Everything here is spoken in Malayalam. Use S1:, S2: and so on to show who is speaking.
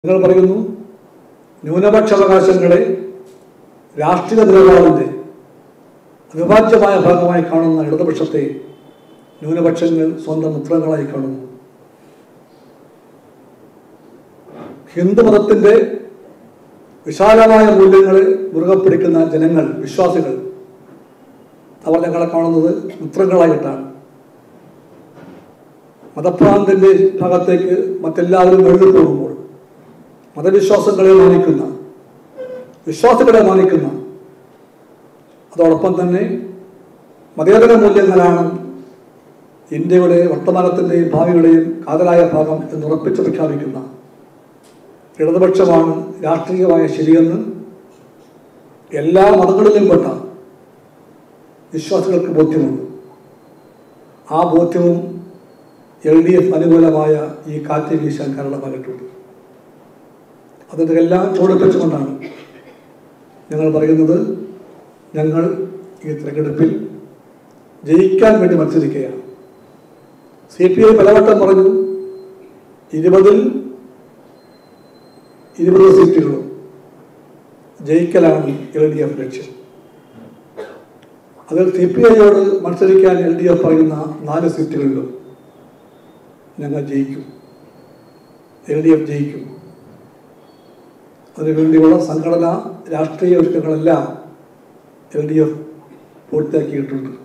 S1: നിങ്ങൾ പറയുന്നു ന്യൂനപക്ഷ അവകാശങ്ങളെ രാഷ്ട്രീയ നിലപാടിൻ്റെ അവിഭാജ്യമായ ഭാഗമായി കാണുന്ന ഇടതുപക്ഷത്തെ ന്യൂനപക്ഷങ്ങൾ സ്വന്തം മിത്രങ്ങളായി കാണുന്നു ഹിന്ദുമതത്തിൻ്റെ വിശാലമായ മൂല്യങ്ങളെ മുറുകെ പിടിക്കുന്ന ജനങ്ങൾ വിശ്വാസികൾ അവർ ഞങ്ങളെ കാണുന്നത് മിത്രങ്ങളായിട്ടാണ് മതഭ്രാന്തിൻ്റെ ഭാഗത്തേക്ക് മറ്റെല്ലാവരും എഴുതി പോകുമ്പോൾ മതവിശ്വാസങ്ങളെ മാനിക്കുന്ന വിശ്വാസികളെ മാനിക്കുന്ന അതോടൊപ്പം തന്നെ മതേതര മൂല്യങ്ങളാണ് ഇന്ത്യയുടെ വർത്തമാനത്തിൻ്റെയും ഭാവിയുടെയും കാതലായ ഭാഗം എന്ന് ഉറപ്പിച്ച് പ്രഖ്യാപിക്കുന്ന ഇടതുപക്ഷമാണ് രാഷ്ട്രീയമായ ശരിയെന്ന് എല്ലാ മതങ്ങളിലും പെട്ട വിശ്വാസികൾക്ക് ബോധ്യമുണ്ട് ആ ബോധ്യവും എൽ ഡി എഫ് അനുകൂലമായ ഈ കാറ്റ് വീശാൻ കാരണമായിട്ടുണ്ട് അതിൻ്റെ എല്ലാം ചോടിപ്പിച്ചുകൊണ്ടാണ് ഞങ്ങൾ പറയുന്നത് ഞങ്ങൾ ഈ തിരഞ്ഞെടുപ്പിൽ ജയിക്കാൻ വേണ്ടി മത്സരിക്കുകയാണ് സി പി ഐ പലവട്ടം പറഞ്ഞു ഇരുപതിൽ ഇരുപത് സീറ്റുകളും ജയിക്കലാണ് എൽ ഡി എഫ് ലക്ഷ്യം അതിൽ സി പി ഐയോട് മത്സരിക്കാൻ എൽ ഡി എഫ് പറയുന്ന നാല് സീറ്റുകളിലും ഞങ്ങൾ ജയിക്കും എൽ ഡി എഫ് ജയിക്കും അതിനുവേണ്ടിയുള്ള സംഘടന രാഷ്ട്രീയ ഒരുക്കങ്ങളെല്ലാം എൽ ഡി എഫ് പൂർത്തിയാക്കിയിട്ടുണ്ട്